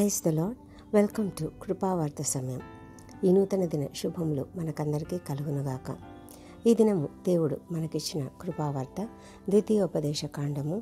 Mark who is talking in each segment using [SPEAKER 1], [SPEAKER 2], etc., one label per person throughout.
[SPEAKER 1] praise the lord welcome to కృపావార్త సమయం ఈ నూతన దిన శుభములు మనకందరికీ కలుగునుగాక ఈ దినము దేవుడు మనకిచ్చిన కృపావార్త ద్వితీయోపదేశ కాండము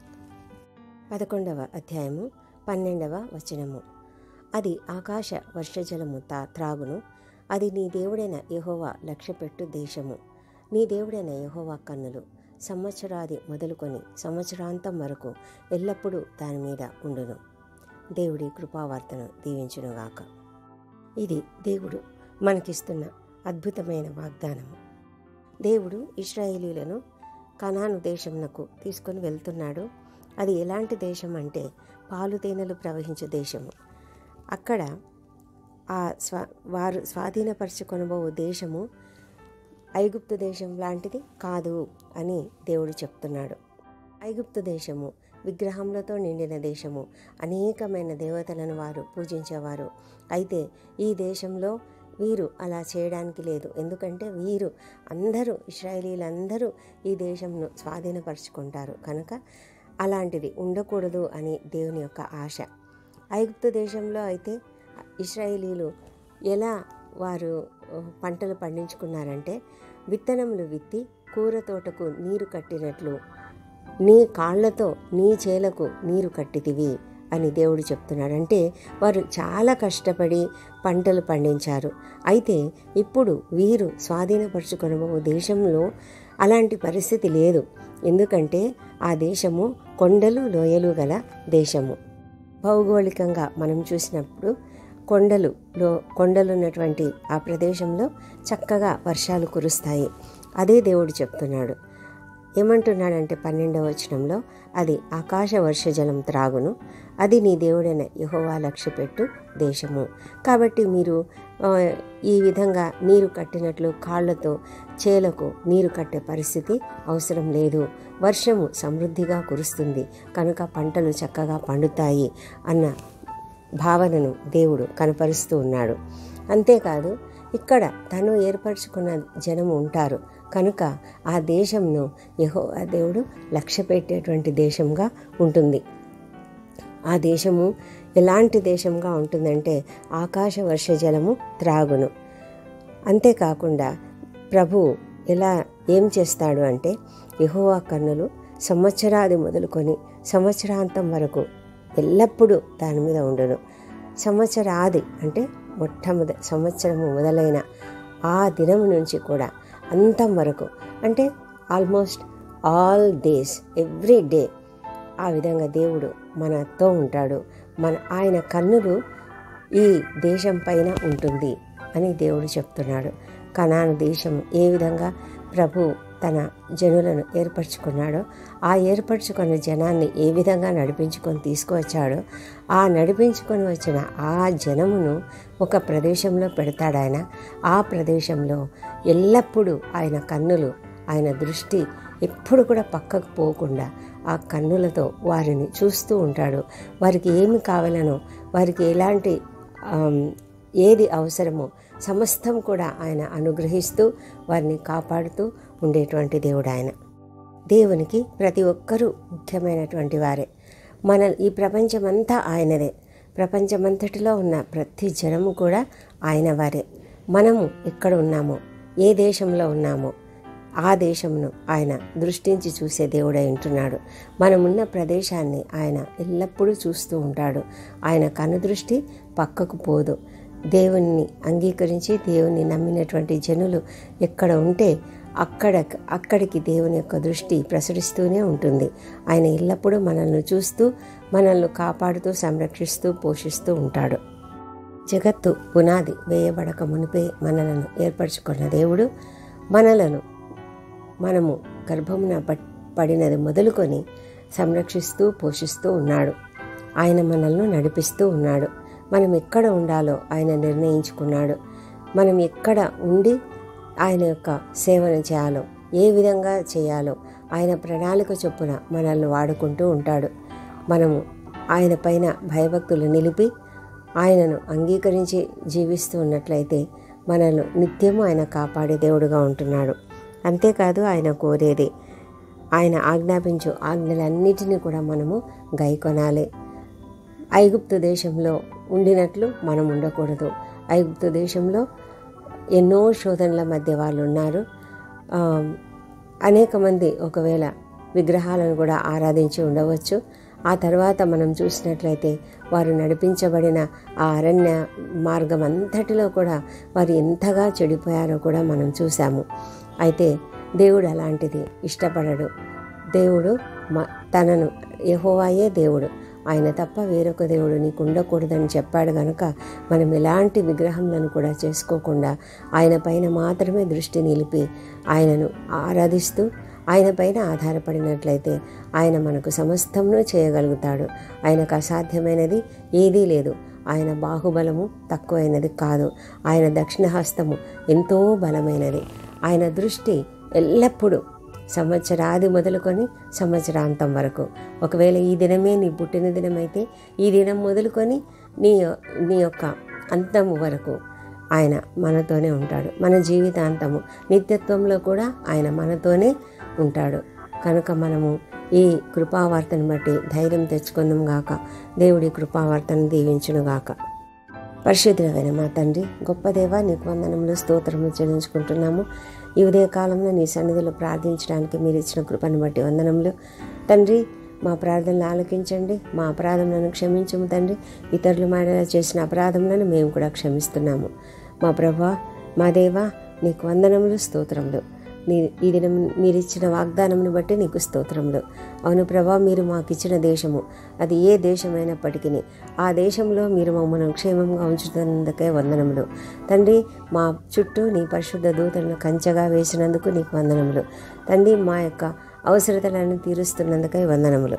[SPEAKER 1] పదకొండవ అధ్యాయము పన్నెండవ వచనము అది ఆకాశ వర్షజలము తా త్రాగును అది నీ దేవుడైన యెహోవా లక్ష్యపెట్టు దేశము నీ దేవుడైన యెహోవా కన్నులు సంవత్సరాది మొదలుకొని సంవత్సరాంతం వరకు ఎల్లప్పుడూ దాని మీద ఉండును దేవుడి కృపావార్తను దీవించునుగాక ఇది దేవుడు మనకిస్తున్న అద్భుతమైన వాగ్దానము దేవుడు ఇస్రాయేలీలను కనాను దేశమునకు తీసుకొని వెళ్తున్నాడు అది ఎలాంటి దేశం అంటే పాలు తేనెలు ప్రవహించే దేశము అక్కడ ఆ స్వా వారు స్వాధీనపరచుకొనబో దేశము ఐగుప్తు దేశం లాంటిది కాదు అని దేవుడు చెప్తున్నాడు ఐగుప్తు దేశము విగ్రహములతో నిండిన దేశము అనేకమైన దేవతలను వారు పూజించేవారు అయితే ఈ దేశంలో వీరు అలా చేయడానికి లేదు ఎందుకంటే వీరు అందరూ ఇస్రాయేలీలందరూ ఈ దేశంను స్వాధీనపరుచుకుంటారు కనుక అలాంటిది ఉండకూడదు అని దేవుని యొక్క ఆశ ఐగుప్తు దేశంలో అయితే ఇస్రాయేలీలు ఎలా వారు పంటలు పండించుకున్నారంటే విత్తనములు విత్తి కూర తోటకు నీరు కట్టినట్లు నీ కాళ్లతో నీ చేలకు నీరు కట్టితివి అని దేవుడు చెప్తున్నాడు అంటే వారు చాలా కష్టపడి పంటలు పండించారు అయితే ఇప్పుడు వీరు స్వాధీనపరుచుకున్న దేశంలో అలాంటి పరిస్థితి లేదు ఎందుకంటే ఆ దేశము కొండలు లోయలు గల దేశము భౌగోళికంగా మనం చూసినప్పుడు కొండలులో కొండలు ఉన్నటువంటి ఆ ప్రదేశంలో చక్కగా వర్షాలు కురుస్తాయి అదే దేవుడు చెప్తున్నాడు ఏమంటున్నాడంటే పన్నెండవ వచనంలో అది ఆకాశ వర్షజలం త్రాగును అది నీ దేవుడైన యహోవా లక్ష్యపెట్టు దేశము కాబట్టి మీరు ఈ విధంగా నీరు కట్టినట్లు కాళ్లతో చేలకు నీరు కట్టే పరిస్థితి అవసరం లేదు వర్షము సమృద్ధిగా కురుస్తుంది కనుక పంటలు చక్కగా పండుతాయి అన్న భావనను దేవుడు కనపరుస్తూ ఉన్నాడు అంతేకాదు ఇక్కడ తను ఏర్పరచుకున్న జనము ఉంటారు కనుక ఆ దేశంను యహో ఆ దేవుడు లక్ష్య పెట్టేటువంటి దేశంగా ఉంటుంది ఆ దేశము ఎలాంటి దేశంగా ఉంటుందంటే ఆకాశ వర్ష జలము త్రాగును అంతేకాకుండా ప్రభు ఎలా ఏం చేస్తాడు అంటే యహోవా కన్నులు సంవత్సరాది మొదలుకొని సంవత్సరాంతం వరకు ఎల్లప్పుడూ దాని మీద ఉండును సంవత్సరాది అంటే మొట్టమొద సంవత్సరము మొదలైన ఆ దినము నుంచి కూడా అంతం వరకు అంటే almost all days every day ఆ విధంగా దేవుడు మనతో ఉంటాడు మన ఆయన కన్నులు ఈ దేశం పైన ఉంటుంది అని దేవుడు చెప్తున్నాడు కనాను దేశం ఏ విధంగా ప్రభు తన జనులను ఏర్పరచుకున్నాడో ఆ ఏర్పరచుకున్న జనాన్ని ఏ విధంగా నడిపించుకొని తీసుకువచ్చాడో ఆ నడిపించుకొని వచ్చిన ఆ జనమును ఒక ప్రదేశంలో పెడతాడు ఆయన ఆ ప్రదేశంలో ఎల్లప్పుడూ ఆయన కన్నులు ఆయన దృష్టి ఎప్పుడు కూడా పక్కకు పోకుండా ఆ కన్నులతో వారిని చూస్తూ ఉంటాడు వారికి ఏమి కావాలనో వారికి ఎలాంటి ఏది అవసరమో సమస్తం కూడా ఆయన అనుగ్రహిస్తూ వారిని కాపాడుతూ ఉండేటువంటి దేవుడు ఆయన దేవునికి ప్రతి ఒక్కరూ ముఖ్యమైనటువంటి వారే మన ఈ ప్రపంచమంతా ఆయనదే ప్రపంచమంతటిలో ఉన్న ప్రతి జనము కూడా ఆయన వారే మనము ఎక్కడ ఉన్నామో ఏ దేశంలో ఉన్నామో ఆ దేశంను ఆయన దృష్టించి చూసే దేవుడై ఉంటున్నాడు మనమున్న ప్రదేశాన్ని ఆయన ఎల్లప్పుడూ చూస్తూ ఉంటాడు ఆయన కనుదృష్టి పక్కకు పోదు దేవుణ్ణి అంగీకరించి దేవుణ్ణి నమ్మినటువంటి జనులు ఎక్కడ ఉంటే అక్కడ అక్కడికి దేవుని యొక్క దృష్టి ప్రసరిస్తూనే ఉంటుంది ఆయన ఎల్లప్పుడూ మనల్ని చూస్తూ మనల్ని కాపాడుతూ సంరక్షిస్తూ పోషిస్తూ ఉంటాడు జగత్తు పునాది వేయబడక మునిపే మనలను ఏర్పరచుకున్న దేవుడు మనలను మనము గర్భమున పడినది మొదలుకొని సంరక్షిస్తూ పోషిస్తూ ఉన్నాడు ఆయన మనల్ని నడిపిస్తూ ఉన్నాడు మనం ఎక్కడ ఉండాలో ఆయన నిర్ణయించుకున్నాడు మనం ఎక్కడ ఉండి ఆయన యొక్క సేవను చేయాలో ఏ విధంగా చేయాలో ఆయన ప్రణాళిక చొప్పున మనల్ని వాడుకుంటూ ఉంటాడు మనము ఆయన పైన భయభక్తులు నిలిపి ఆయనను అంగీకరించి జీవిస్తూ ఉన్నట్లయితే మనల్ని నిత్యము ఆయన కాపాడే దేవుడుగా ఉంటున్నాడు అంతేకాదు ఆయన కోరేది ఆయన ఆజ్ఞాపించు ఆజ్ఞలన్నిటినీ కూడా మనము గైకొనాలి ఐగుప్తు దేశంలో ఉండినట్లు మనం ఉండకూడదు ఐగుప్తు దేశంలో ఎన్నో శోధనల మధ్య వాళ్ళు ఉన్నారు ఆ, అనేక మంది ఒకవేళ విగ్రహాలను కూడా ఆరాధించి ఉండవచ్చు ఆ తర్వాత మనం చూసినట్లయితే వారు నడిపించబడిన ఆ అరణ్య మార్గం అంతటిలో కూడా వారు ఎంతగా చెడిపోయారో కూడా మనం చూసాము అయితే దేవుడు అలాంటిది ఇష్టపడడు దేవుడు మ తనను యెహోవాయే దేవుడు ఆయన తప్ప వేరొక దేవుడు నీకు ఉండకూడదని చెప్పాడు గనుక మనం ఎలాంటి విగ్రహంలను కూడా చేసుకోకుండా ఆయన పైన మాత్రమే దృష్టి నిలిపి ఆయనను ఆరాధిస్తూ ఆయన పైన ఆధారపడినట్లయితే ఆయన మనకు సమస్తమును చేయగలుగుతాడు ఆయనకు అసాధ్యమైనది ఏదీ లేదు ఆయన బాహుబలము తక్కువైనది కాదు ఆయన దక్షిణ హస్తము ఎంతో బలమైనది ఆయన దృష్టి ఎల్లప్పుడూ సంవత్సరాది మొదలుకొని సంవత్సరాంతం వరకు ఒకవేళ ఈ దినమే నీ పుట్టిన దినమైతే ఈ దినం మొదలుకొని నీ నీ యొక్క అంతము వరకు ఆయన మనతోనే ఉంటాడు మన జీవితాంతము నిత్యత్వంలో కూడా ఆయన మనతోనే ఉంటాడు కనుక మనము ఈ కృపావార్తను బట్టి ధైర్యం తెచ్చుకుందాం గాక దేవుడి కృపావార్తను దీవించును గాక పరిశుద్ధమైన మా తండ్రి గొప్ప దేవ నీకు వందనములు స్తోత్రములు చెల్లించుకుంటున్నాము ఈ ఉదయ కాలంలో నీ సన్నిధిలో ప్రార్థించడానికి మీరు ఇచ్చిన కృపను బట్టి వందనములు తండ్రి మా ప్రార్థనలు ఆలకించండి మా అపరాధములను క్షమించము తండ్రి ఇతరులు మాడలా చేసిన అపరాధములను మేము కూడా క్షమిస్తున్నాము మా ప్రభా మా దేవా నీకు వందనములు స్తోత్రములు నీ ఈ దినం మీరు ఇచ్చిన వాగ్దానమును బట్టి నీకు స్తోత్రములు అవును ప్రభా మీరు మాకు ఇచ్చిన దేశము అది ఏ దేశమైనప్పటికీ ఆ దేశంలో మీరు మమ్మల్ని క్షేమంగా ఉంచుతున్నందుకే వందనములు తండ్రి మా చుట్టూ నీ పరిశుద్ధ దూతలను కంచెగా వేసినందుకు నీకు వందనములు తండ్రి మా యొక్క అవసరతలను తీరుస్తున్నందుకై వందనములు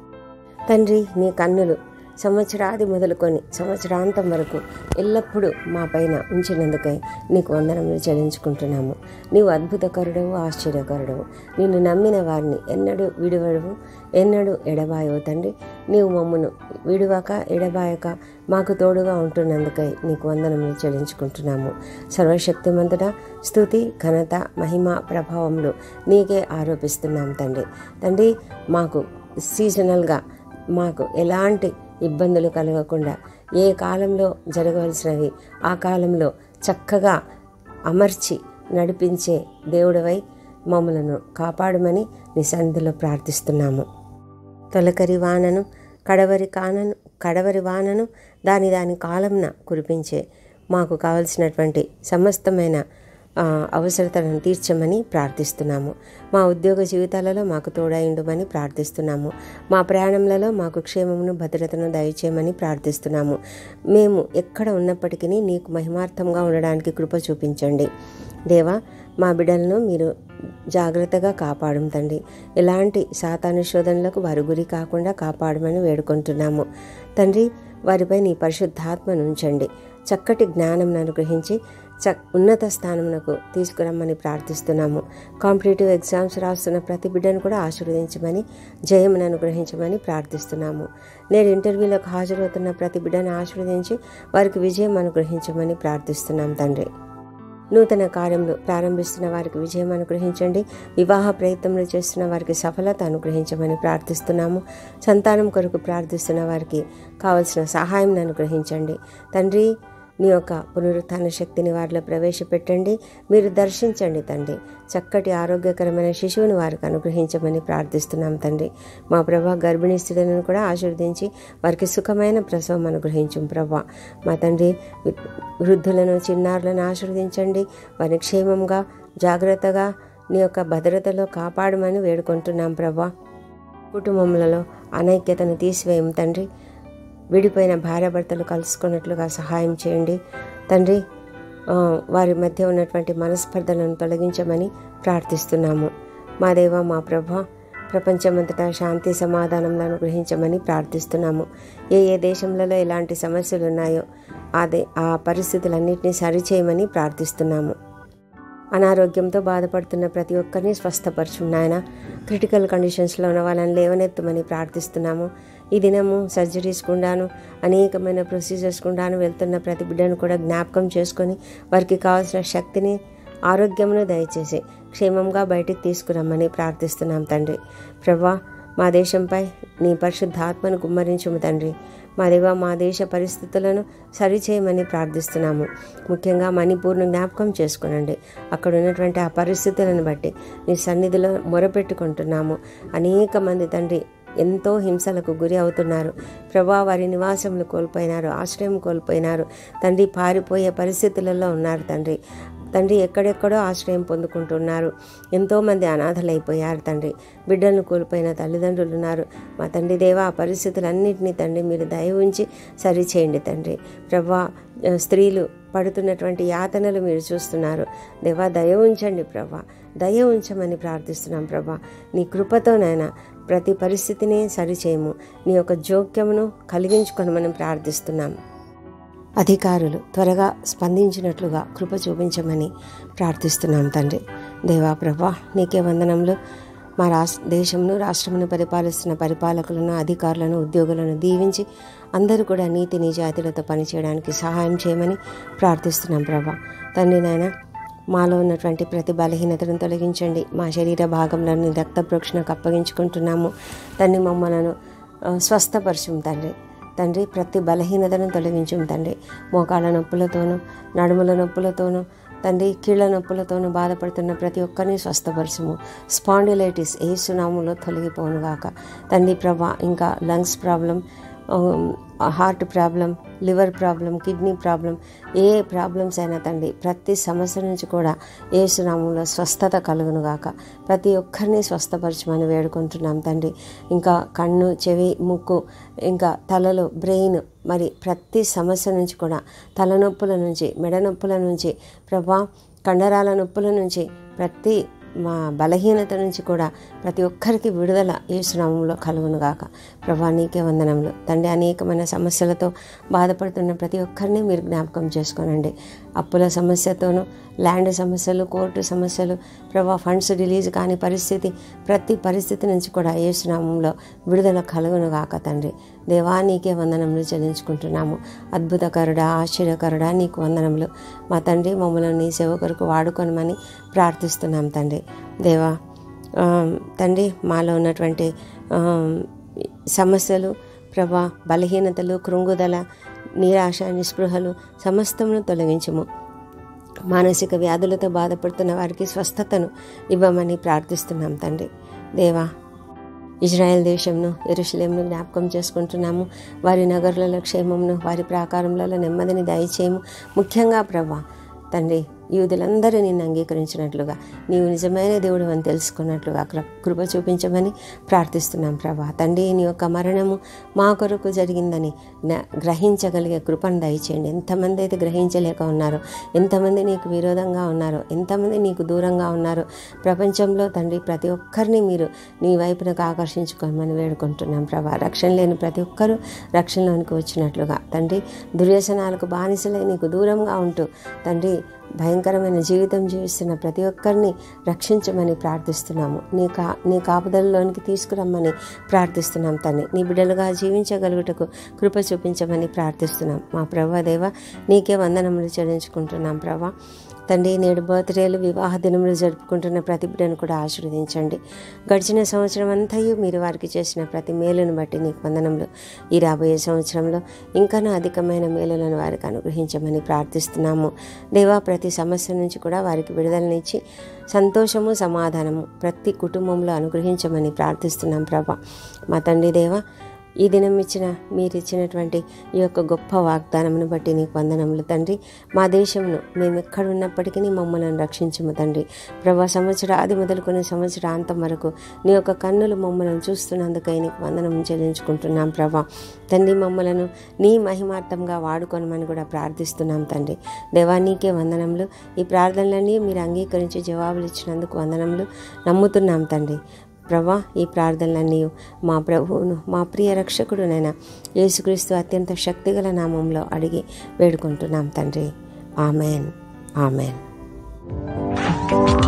[SPEAKER 1] తండ్రి నీ కన్నులు సంవత్సరాది మొదలుకొని సంవత్సరాంతం వరకు ఎల్లప్పుడూ మా పైన ఉంచినందుకై నీకు వందనములు చెల్లించుకుంటున్నాము నీవు అద్భుతకరుడవు ఆశ్చర్యకరుడవు నిన్ను నమ్మిన వారిని ఎన్నడూ విడువడవు ఎన్నడూ ఎడబాయవు తండ్రి నీవు మమ్మను విడువక ఎడబాయక మాకు తోడుగా ఉంటున్నందుకై నీకు వందనములు చెల్లించుకుంటున్నాము సర్వశక్తిమంతుడ స్థుతి ఘనత మహిమ ప్రభావములు నీకే ఆరోపిస్తున్నాం తండ్రి తండ్రి మాకు సీజనల్గా మాకు ఎలాంటి ఇబ్బందులు కలగకుండా ఏ కాలంలో జరగవలసినవి ఆ కాలంలో చక్కగా అమర్చి నడిపించే దేవుడవై మమ్మలను కాపాడమని నీ సన్నిధిలో ప్రార్థిస్తున్నాము తొలకరి వానను కడవరి కానను కడవరి వానను దాని దాని కాలంన కురిపించే మాకు కావలసినటువంటి సమస్తమైన ఆ, అవసరతలను తీర్చమని ప్రార్థిస్తున్నాము మా ఉద్యోగ జీవితాలలో మాకు తోడైండుమని ప్రార్థిస్తున్నాము మా ప్రయాణంలలో మాకు క్షేమమును భద్రతను దయచేయమని ప్రార్థిస్తున్నాము మేము ఎక్కడ ఉన్నప్పటికీ నీకు మహిమార్థంగా ఉండడానికి కృప చూపించండి దేవా మా బిడ్డలను మీరు జాగ్రత్తగా కాపాడం తండ్రి ఎలాంటి సాతాను శోధనలకు వారి గురి కాకుండా కాపాడమని వేడుకుంటున్నాము తండ్రి వారిపై నీ పరిశుద్ధాత్మను ఉంచండి చక్కటి జ్ఞానం అనుగ్రహించి చ ఉన్నత స్థానమునకు తీసుకురమ్మని ప్రార్థిస్తున్నాము కాంపిటేటివ్ ఎగ్జామ్స్ రాస్తున్న ప్రతి బిడ్డను కూడా ఆశీర్వదించమని జయమును అనుగ్రహించమని ప్రార్థిస్తున్నాము నేడు ఇంటర్వ్యూలకు హాజరవుతున్న ప్రతి బిడ్డను ఆశీర్వదించి వారికి విజయం అనుగ్రహించమని ప్రార్థిస్తున్నాం తండ్రి నూతన కార్యములు ప్రారంభిస్తున్న వారికి విజయం అనుగ్రహించండి వివాహ ప్రయత్నములు చేస్తున్న వారికి సఫలత అనుగ్రహించమని ప్రార్థిస్తున్నాము సంతానం కొరకు ప్రార్థిస్తున్న వారికి కావలసిన సహాయం అనుగ్రహించండి తండ్రి నీ యొక్క పునరుత్థాన శక్తిని వారిలో ప్రవేశపెట్టండి మీరు దర్శించండి తండ్రి చక్కటి ఆరోగ్యకరమైన శిశువుని వారికి అనుగ్రహించమని ప్రార్థిస్తున్నాం తండ్రి మా ప్రభా గర్భిణీ స్త్రీలను కూడా ఆశీర్వదించి వారికి సుఖమైన ప్రసవం అనుగ్రహించు ప్రభా మా తండ్రి వి- వృద్ధులను చిన్నారులను ఆశీర్వదించండి వారిని క్షేమంగా జాగ్రత్తగా నీ యొక్క భద్రతలో కాపాడమని వేడుకుంటున్నాం ప్రభా కుటుంబములలో అనైక్యతను తీసివేయం తండ్రి విడిపోయిన భార్యాభర్తలు కలుసుకున్నట్లుగా సహాయం చేయండి తండ్రి ఆ, వారి మధ్య ఉన్నటువంటి మనస్పర్ధలను తొలగించమని ప్రార్థిస్తున్నాము మా దేవ మా ప్రభ ప్రపంచమంతటా శాంతి సమాధానంలో అనుగ్రహించమని ప్రార్థిస్తున్నాము ఏ ఏ దేశంలో ఎలాంటి సమస్యలు ఉన్నాయో అదే ఆ పరిస్థితులన్నింటినీ సరిచేయమని ప్రార్థిస్తున్నాము అనారోగ్యంతో బాధపడుతున్న ప్రతి ఒక్కరిని స్వస్థపరచు నాయన క్రిటికల్ కండిషన్స్లో ఉన్న వాళ్ళని లేవనెత్తమని ప్రార్థిస్తున్నాము ఈ దినము సర్జరీస్ గుండాను అనేకమైన ప్రొసీజర్స్ గుండాను వెళ్తున్న ప్రతి బిడ్డను కూడా జ్ఞాపకం చేసుకొని వారికి కావాల్సిన శక్తిని ఆరోగ్యమును దయచేసి క్షేమంగా బయటికి తీసుకురమ్మని ప్రార్థిస్తున్నాం తండ్రి ప్రభా మా దేశంపై నీ పరిశుద్ధ ఆత్మను గుమ్మరించుము తండ్రి మా దేవ మా దేశ పరిస్థితులను సరిచేయమని ప్రార్థిస్తున్నాము ముఖ్యంగా మణిపూర్ను జ్ఞాపకం చేసుకునండి అక్కడ ఉన్నటువంటి ఆ పరిస్థితులను బట్టి నీ సన్నిధిలో మొరపెట్టుకుంటున్నాము అనేక మంది తండ్రి ఎంతో హింసలకు గురి అవుతున్నారు ప్రభా వారి నివాసములు కోల్పోయినారు ఆశ్రయం కోల్పోయినారు తండ్రి పారిపోయే పరిస్థితులలో ఉన్నారు తండ్రి తండ్రి ఎక్కడెక్కడో ఆశ్రయం పొందుకుంటున్నారు ఎంతోమంది అనాథలైపోయారు తండ్రి బిడ్డలను కోల్పోయిన తల్లిదండ్రులు ఉన్నారు మా తండ్రి దేవా ఆ పరిస్థితులన్నింటినీ తండ్రి మీరు దయ ఉంచి సరిచేయండి తండ్రి ప్రభా స్త్రీలు పడుతున్నటువంటి యాతనలు మీరు చూస్తున్నారు దేవా దయ ఉంచండి ప్రభా దయ ఉంచమని ప్రార్థిస్తున్నాం ప్రభా నీ కృపతోనైనా ప్రతి పరిస్థితిని సరిచేయము నీ యొక్క జోక్యమును కలిగించుకొని మనం ప్రార్థిస్తున్నాం అధికారులు త్వరగా స్పందించినట్లుగా కృప చూపించమని ప్రార్థిస్తున్నాం తండ్రి దేవా ప్రభా నీకే వందనములు మా రాష్ట్ర దేశంను రాష్ట్రమును పరిపాలిస్తున్న పరిపాలకులను అధికారులను ఉద్యోగులను దీవించి అందరూ కూడా నీతి నిజాతులతో పనిచేయడానికి సహాయం చేయమని ప్రార్థిస్తున్నాం ప్రభా తండ్రి నాయన మాలో ఉన్నటువంటి ప్రతి బలహీనతను తొలగించండి మా శరీర భాగంలోని రక్త ప్రోక్షణకు అప్పగించుకుంటున్నాము తండ్రి మమ్మలను స్వస్థపరచుం తండ్రి తండ్రి ప్రతి బలహీనతను తొలగించుం తండ్రి మోకాళ్ళ నొప్పులతోనూ నడుముల నొప్పులతోనూ తండ్రి కీళ్ళ నొప్పులతోనూ బాధపడుతున్న ప్రతి ఒక్కరిని స్వస్థపరచము స్పాండిలైటిస్ ఏ సునాములో తొలగిపోనుగాక తండ్రి ప్రభా ఇంకా lungs problem heart problem liver problem kidney problem ఏ ప్రాబ్లమ్స్ అయినా తండ్రి ప్రతి సమస్య నుంచి కూడా ఏ సునామంలో స్వస్థత కలుగునుగాక ప్రతి ఒక్కరిని స్వస్థపరచమని వేడుకుంటున్నాం తండ్రి ఇంకా కన్ను చెవి ముక్కు ఇంకా తలలో బ్రెయిన్ మరి ప్రతి సమస్య నుంచి కూడా తలనొప్పుల నుంచి మెడ నొప్పుల నుంచి ప్రభా కండరాల నొప్పుల నుంచి ప్రతి మా బలహీనత నుంచి కూడా ప్రతి ఒక్కరికి విడుదల ఏసునామంలో కలుగునుగాక ప్రభా నీకే వందనంలో తండ్రి అనేకమైన సమస్యలతో బాధపడుతున్న ప్రతి ఒక్కరిని మీరు జ్ఞాపకం చేసుకోనండి అప్పుల సమస్యతోనూ ల్యాండ్ సమస్యలు కోర్టు సమస్యలు ప్రభా ఫండ్స్ రిలీజ్ కాని పరిస్థితి ప్రతి పరిస్థితి నుంచి కూడా ఏసునామంలో విడుదల కలుగునుగాక తండ్రి దేవా నీకే వందనములు చెల్లించుకుంటున్నాము అద్భుతకరుడా ఆశ్చర్యకరుడా నీకు వందనములు మా తండ్రి మమ్మల్ని నీ సేవ కొరకు వాడుకొనమని ప్రార్థిస్తున్నాం తండ్రి దేవా తండ్రి మాలో ఉన్నటువంటి సమస్యలు ప్రభా బలహీనతలు కృంగుదల నిరాశ నిస్పృహలు సమస్తమును తొలగించము మానసిక వ్యాధులతో బాధపడుతున్న వారికి స్వస్థతను ఇవ్వమని ప్రార్థిస్తున్నాం తండ్రి దేవా ఇజ్రాయెల్ దేశంను ఎరుషలేంను జ్ఞాపకం చేసుకుంటున్నాము వారి నగరులలో క్షేమమును వారి ప్రాకారములలో నెమ్మదిని దయచేయము ముఖ్యంగా ప్రభా తండ్రి యూదులందరూ నిన్ను అంగీకరించినట్లుగా నీవు నిజమైన దేవుడు అని తెలుసుకున్నట్లుగా కృప చూపించమని ప్రార్థిస్తున్నాం ప్రభా తండ్రి నీ యొక్క మరణము మా కొరకు జరిగిందని గ్రహించగలిగే కృపను దయచేయండి ఎంతమంది అయితే గ్రహించలేక ఉన్నారో ఎంతమంది నీకు విరోధంగా ఉన్నారో ఎంతమంది నీకు దూరంగా ఉన్నారో ప్రపంచంలో తండ్రి ప్రతి ఒక్కరిని మీరు నీ వైపునకు ఆకర్షించుకోమని వేడుకుంటున్నాం ప్రభా రక్షణ లేని ప్రతి ఒక్కరూ రక్షణలోనికి వచ్చినట్లుగా తండ్రి దుర్వ్యసనాలకు బానిసలై నీకు దూరంగా ఉంటూ తండ్రి భయంకరమైన జీవితం జీవిస్తున్న ప్రతి ఒక్కరిని రక్షించమని ప్రార్థిస్తున్నాము నీ కా నీ కాపుదలలోనికి తీసుకురమ్మని ప్రార్థిస్తున్నాం తండ్రి నీ బిడ్డలుగా జీవించగలుగుటకు కృప చూపించమని ప్రార్థిస్తున్నాం మా ప్రభా దేవ నీకే వందనములు చెల్లించుకుంటున్నాం ప్రభా తండ్రి నేడు బర్త్డేలు వివాహ దినములు జరుపుకుంటున్న ప్రతి బిడ్డను కూడా ఆశీర్వదించండి గడిచిన సంవత్సరం అంతయు మీరు వారికి చేసిన ప్రతి మేలును బట్టి నీకు వందనములు ఈ రాబోయే సంవత్సరంలో ఇంకనూ అధికమైన మేలులను వారికి అనుగ్రహించమని ప్రార్థిస్తున్నాము దేవా ప్రతి సమస్య నుంచి కూడా వారికి విడుదలనిచ్చి సంతోషము సమాధానము ప్రతి కుటుంబంలో అనుగ్రహించమని ప్రార్థిస్తున్నాం ప్రభా మా తండ్రి దేవా ఈ దినం ఇచ్చిన మీరు ఇచ్చినటువంటి ఈ యొక్క గొప్ప వాగ్దానమును బట్టి నీకు వందనములు తండ్రి మా దేశంను మేము ఎక్కడున్నప్పటికీ మమ్మల్ని రక్షించము తండ్రి ప్రభా సంవత్సర ఆది మొదలుకొని సంవత్సరాంతం వరకు నీ యొక్క కన్నులు మమ్మల్ని చూస్తున్నందుకై నీకు వందనం చెల్లించుకుంటున్నాం ప్రభా తండ్రి మమ్మలను నీ మహిమార్థంగా వాడుకొనమని కూడా ప్రార్థిస్తున్నాం తండ్రి దేవా నీకే వందనములు ఈ ప్రార్థనలన్నీ మీరు అంగీకరించి జవాబులు ఇచ్చినందుకు వందనములు నమ్ముతున్నాం తండ్రి ప్రభా ఈ ప్రార్థనలన్నీ మా ప్రభువును మా ప్రియ రక్షకుడునైనా యేసుక్రీస్తు అత్యంత శక్తిగల నామంలో అడిగి వేడుకుంటున్నాం తండ్రి ఆమెన్ ఆమెన్